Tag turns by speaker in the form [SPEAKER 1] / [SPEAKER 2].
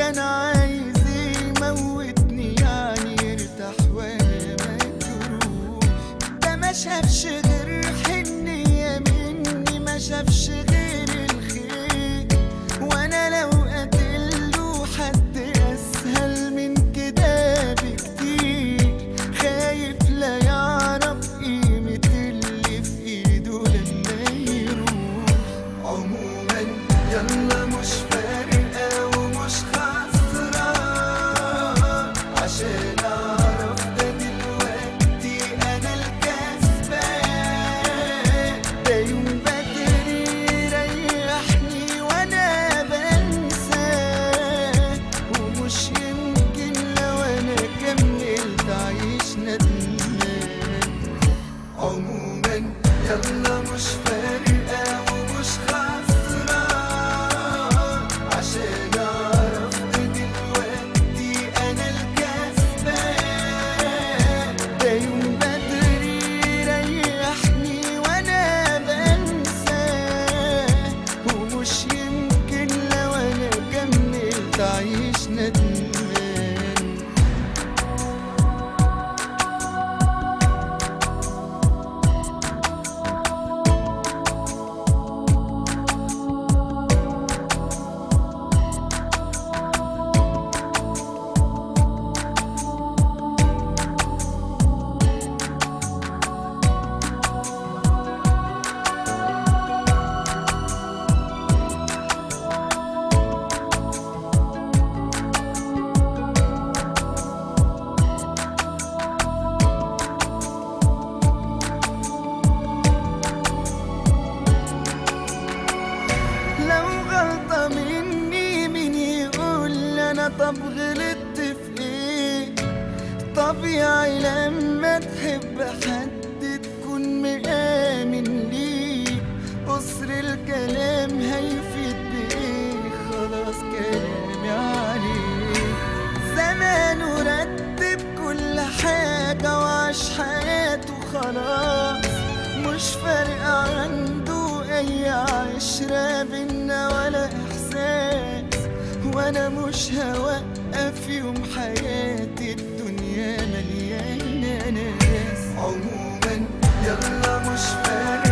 [SPEAKER 1] كان عايز يموتني يعني يرتاح وانا مجروح ده ما شافش غير حنية مني ما شافش غير الخير وانا لو قتله حد اسهل من كده بكتير خايف لا يعرف قيمة اللي في ايده لما يروح عموما يلا مش فارقة ومش خسران عشان اعرف ده دلوقتي انا الكسبان ده يوم بدري يريحني وانا بنساه ومش يمكن لو انا كملت اعيش ندمان عموما يلا مش فارقة ومش خسران عشان اعرف ده دلوقتي انا الكسبان ده يوم بدري يريحني وانا بنساه ومش يمكن لو انا كملت اعيش ندمان لو غلطة مني مين يقول انا طب غلطت في ايه طبيعي لما تحب حد تكون مآمن ليه قصر الكلام هيفيد بايه خلاص كلامي عليه زمانه رتب كل حاجة وعاش حياته خلاص مش فارق عنده أي عشرة بينا ولا إحساس وأنا مش هوقف يوم حياتي الدنيا مليانة ناس عموما يلا مش فارق